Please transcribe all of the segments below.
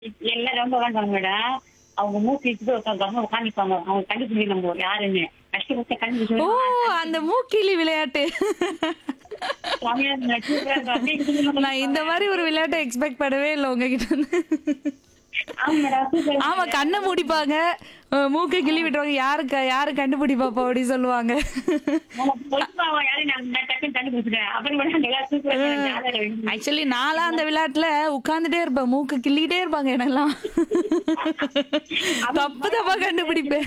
எல்லாம் ரொம்ப வேண்டாம் மேடம் அவங்க மூக்கு இட்டு உட்காந்து உட்காந்துப்பாங்க அவங்க கண்டுபிடி நம்ம யாருன்னு கஷ்டப்பட்டு ஓ கண்டுபிடிச்சு அந்த மூக்கிலி விளையாட்டு நான் இந்த மாதிரி ஒரு விளையாட்டை எக்ஸ்பெக்ட் பண்ணவே இல்லை உங்ககிட்ட இருந்து ஆமா கண்ணை மூடிப்பாங்க அஹ், மூக்கை கிள்ளி விட்டுருவாங்க யாருக்கு யாரு கண்டுபிடிப்பாப்பா அப்படி சொல்லுவாங்க ஆக்சுவலி நாளா அந்த விளையாட்டுல உட்கார்ந்துட்டே இருப்பேன் மூக்கு கிள்ளிட்டே இருப்பாங்க எனெல்லாம் தப்பு தப்பா கண்டுபிடிப்பேன்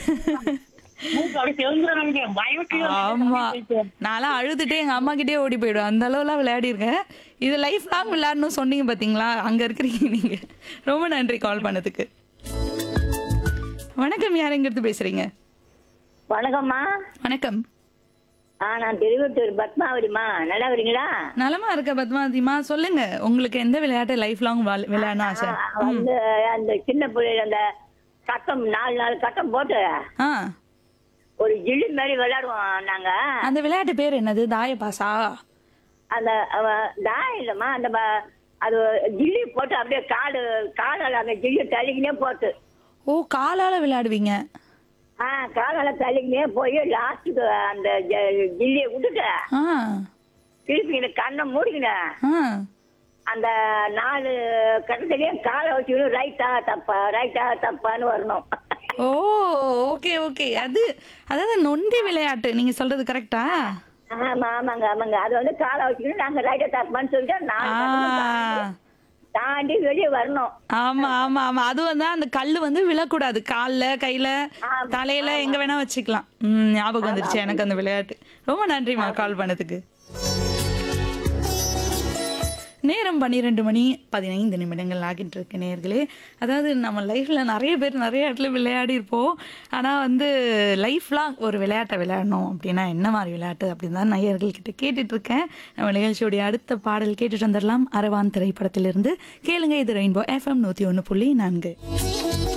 ஆமா நான்லாம் அழுதுட்டே எங்க அம்மா கிட்டே ஓடி போயிடுவேன் அந்த அளவுலாம் விளையாடி இருக்கேன் இது லைஃப் லாங் விளையாடணும் சொன்னீங்க பாத்தீங்களா அங்க இருக்கிறீங்க நீங்க ரொம்ப நன்றி கால் பண்ணதுக்கு வணக்கம் யாருங்கிறது பேசுறீங்க வணக்கம்மா வணக்கம் ஆ நான் திருவட்டூர் பத்மாவதிம்மா நல்லா வரீங்களா நலமா இருக்க பத்மாவதிமா சொல்லுங்க உங்களுக்கு எந்த விளையாட்டு லைஃப் லாங் விளையாடணும் ஆசை வந்து அந்த சின்ன பிள்ளைல அந்த கட்டம் நாலு நாலு கட்டம் போட்டு ஆ ஒரு ஜில்லி மாதிரி விளையாடுவோம் நாங்க அந்த விளையாட்டு பேர் என்னது தாயபாசா அந்த அவ- தாயம் இல்லம்மா அந்த ப- அது ஜில்லி போட்டு அப்படியே காடு காலால அந்த ஜில்லி தள்ளிக்கினே போட்டு ஓ காலால விளையாடுவீங்க ஆ காலால தள்ளிக்கினே போய் லாஸ்ட்டுக்கு அந்த ஜ- ஜில்லியை விட்டுட்டு ஆ திருப்பி இந்த கண்ணை மூடிக்கினேன் ஆ அந்த நாலு கட்டத்துலயும் காலை வச்சுக்கணும் ரைட்டா தப்பா ரைட்டா தப்பான்னு வரணும் ஓ ஓகே ஓகே அது அதாவது நொண்டி விளையாட்டு நீங்க சொல்றது கரெக்டா ஆமா ஆமாங்க ஆமாங்க அது வந்து காலை வச்சுக்கணும் நாங்க ரைட்டா தப்பான்னு சொல்லிட்டு நாலு ஆ கட்டமும் தாண்டி- தாண்டி வெளியே வரணும் ஆமா ஆமா ஆமா அது வந்து அந்த கல்லு வந்து விழக்கூடாது கால்ல கையில ஆமா, தலையில எங்க வேணா வச்சுக்கலாம் ம் ஞாபகம் வந்துருச்சு எனக்கு அந்த விளையாட்டு ரொம்ப நன்றிமா கால் பண்ணதுக்கு நேரம் பன்னிரெண்டு மணி பதினைந்து நிமிடங்கள் ஆகிட்டு இருக்கு நேர்களே அதாவது நம்ம லைஃப்ல நிறைய பேர் நிறைய இடத்துல விளையாடி இருப்போம் ஆனா வந்து லைஃப்லாம் ஒரு விளையாட்டை விளையாடணும் அப்படின்னா என்ன மாதிரி விளையாட்டு அப்படின்னு தான் நேயர்கள் கிட்ட கேட்டுட்டு இருக்கேன் நம்ம நிகழ்ச்சியுடைய அடுத்த பாடல் கேட்டுட்டு வந்துடலாம் அரவான் திரைப்படத்திலிருந்து கேளுங்க இது ரெயின்போ எஃப்எம் நூத்தி ஒன்று புள்ளி நான்கு